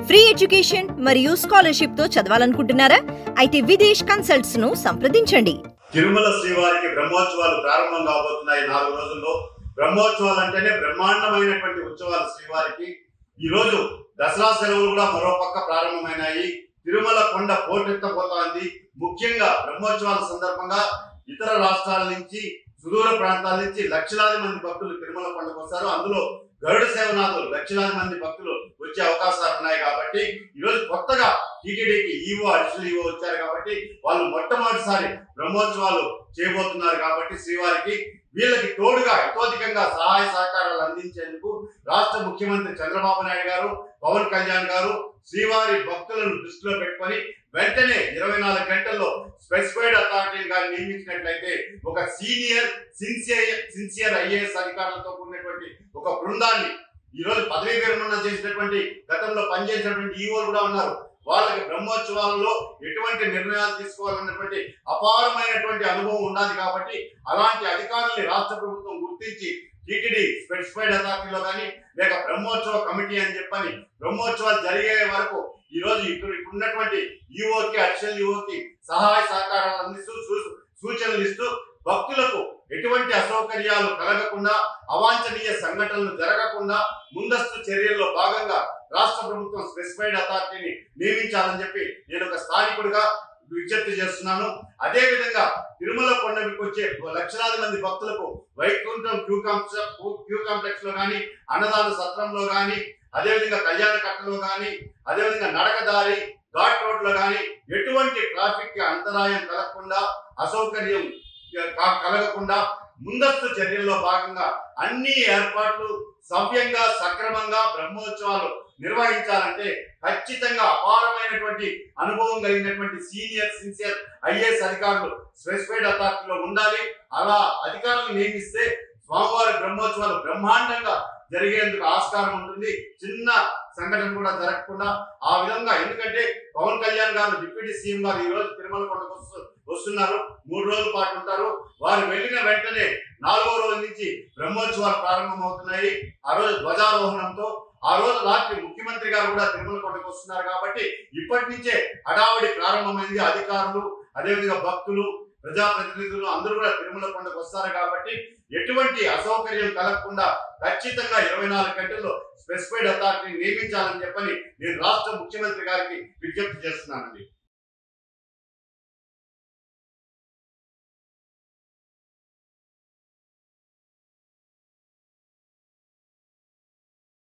free education మరియు scholarship తో చదవాలనుకుంటున్నారా అయితే విదేశ్ కన్సల్ట్స్ ను సంప్రదించండి తిరుమల శ్రీవారికి బ్రహ్మోత్సవాలు ప్రారంభం కాబోతున్నాయి నాలుగు రోజుల్లో బ్రహ్మోత్సవాలు అంటేనే బ్రహ్మాండమైనటువంటి ఉత్సవాలు శ్రీవారికి ఈ రోజు దసరా సెలవులు కూడా మరో పక్క ప్రారంభమైనాయి తిరుమల కొండ పోటెత్తబోతోంది ముఖ్యంగా బ్రహ్మోత్సవాల సందర్భంగా ఇతర రాష్ట్రాల నుంచి సుదూర ప్రాంతాల నుంచి లక్షలాది మంది భక్తులు తిరుమల కొండకు వస్తారు అందులో గరుడ సేవనాథులు లక్షలాది మంది భక్తులు వచ్చే అవకాశాలు ఉన్నాయి కాబట్టి ఈరోజు కొత్తగా టీటీడీకి ఈవో అడిషనల్ ఈవో వచ్చారు కాబట్టి వాళ్ళు మొట్టమొదటిసారి బ్రహ్మోత్సవాలు చేయబోతున్నారు కాబట్టి శ్రీవారికి వీళ్ళకి తోడుగా యథోధికంగా సహాయ సహకారాలు అందించేందుకు రాష్ట్ర ముఖ్యమంత్రి చంద్రబాబు నాయుడు గారు పవన్ కళ్యాణ్ గారు శ్రీవారి భక్తులను దృష్టిలో పెట్టుకొని వెంటనే ఇరవై నాలుగు గంటల్లో స్పెసిఫైడ్ అథారిటీని కానీ నియమించినట్లయితే ఒక సీనియర్ సిన్సియర్ సిన్సియర్ ఐఏఎస్ అధికారులతో కూడినటువంటి ఒక బృందాన్ని ఈ రోజు పదవీ విరమణ చేసినటువంటి గతంలో పనిచేసినటువంటి ఈఓలు కూడా ఉన్నారు వాళ్ళకి బ్రహ్మోత్సవాలలో ఎటువంటి నిర్ణయాలు తీసుకోవాలన్నటువంటి అపారమైనటువంటి అనుభవం ఉన్నది కాబట్టి అలాంటి అధికారుల్ని రాష్ట్ర ప్రభుత్వం గుర్తించి టీటీడీ స్పెసిఫైడ్ అథారిటీలో కానీ లేక బ్రహ్మోత్సవ కమిటీ అని చెప్పని బ్రహ్మోత్సవాలు జరిగే వరకు ఈ రోజు ఇక్కడ ఇక్కడ ఉన్నటువంటి ఈఓకి అడిషనల్ ఈఓకి సహాయ సహకారాలు అందిస్తూ సూ- సూచనలు ఇస్తూ భక్తులకు ఎటువంటి అసౌకర్యాలు కలగకుండా అవాంఛనీయ సంఘటనలు జరగకుండా ముందస్తు చర్యల్లో భాగంగా రాష్ట్ర ప్రభుత్వం స్పెసిఫైడ్ అథారిటీని నియమించాలని చెప్పి నేను ఒక స్థానికుడిగా విజ్ఞప్తి చేస్తున్నాను అదే విధంగా తిరుమల కొండకి వచ్చే లక్షలాది మంది భక్తులకు Vaikuntham queue complex queue complex లో కానీ అన్నదాన సత్రంలో కానీ అదేవిధంగా కళ్యాణ కట్టలో కానీ అదేవిధంగా నడకదారి ఘాట్ రోడ్ లో కానీ ఎటువంటి ట్రాఫిక్ కి అంతరాయం కలగకుండా అసౌకర్యం క- కలగకుండా ముందస్తు చర్యల్లో భాగంగా అన్ని ఏర్పాట్లు సవ్యంగా సక్రమంగా బ్రహ్మోత్సవాలు నిర్వహించాలంటే ఖచ్చితంగా అపారమైనటువంటి అనుభవం కలిగినటువంటి సీనియర్ సిన్సియర్ ఐఏఎస్ అధికారులు స్పెసిఫైడ్ అథారిటీలో ఉండాలి అలా అధికారులు నియమిస్తే స్వామివారి బ్రహ్మోత్సవాలు బ్రహ్మాండంగా జరిగేందుకు ఆస్కారం ఉంటుంది చిన్న సంఘటన కూడా జరగకుండా ఆ విధంగా ఎందుకంటే పవన్ కళ్యాణ్ గారు డిప్యూటీ సీఎం గారు ఈ రోజు తిరుమల కొండకు వస్తు- వస్తున్నారు మూడు రోజుల పాటు ఉంటారు వారు వెళ్ళిన వెంటనే నాలుగో రోజు నుంచి బ్రహ్మోత్సవాలు ప్రారంభమవుతున్నాయి ఆ రోజు ధ్వజారోహణంతో ఆ రోజు రాత్రి ముఖ్యమంత్రి గారు కూడా తిరుమల కొండకు వస్తున్నారు కాబట్టి ఇప్పటి నుంచే హడావుడి ప్రారంభమైంది అధికారులు అదేవిధంగా భక్తులు ప్రజాప్రతినిధులు అందరూ కూడా తిరుమల కొండకు వస్తారు కాబట్టి ఎటువంటి అసౌకర్యం కలగకుండా ఖచ్చితంగా ఇరవై నాలుగు గంటల్లో స్పెసిఫైడ్ అథారిటీని నియమించాలని చెప్పని నేను రాష్ట్ర ముఖ్యమంత్రి గారికి విజ్ఞప్తి చేస్తున్నానండి